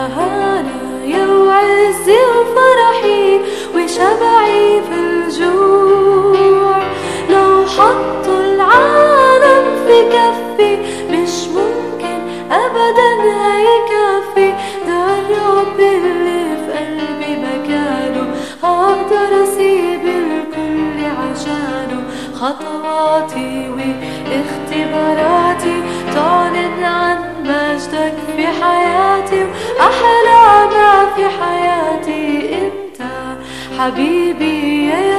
هنايا وعزي وفرحي وشبعي في الجوع لو حطوا العالم في كفي مش ممكن ابدا هيكفي ده الرب اللي في قلبي مكانه هقدر اسيب الكل عشانه خطواتي واختباراتي تعلن عن مجدك في حياتي وأحلى ما في حياتي أنت حبيبي يا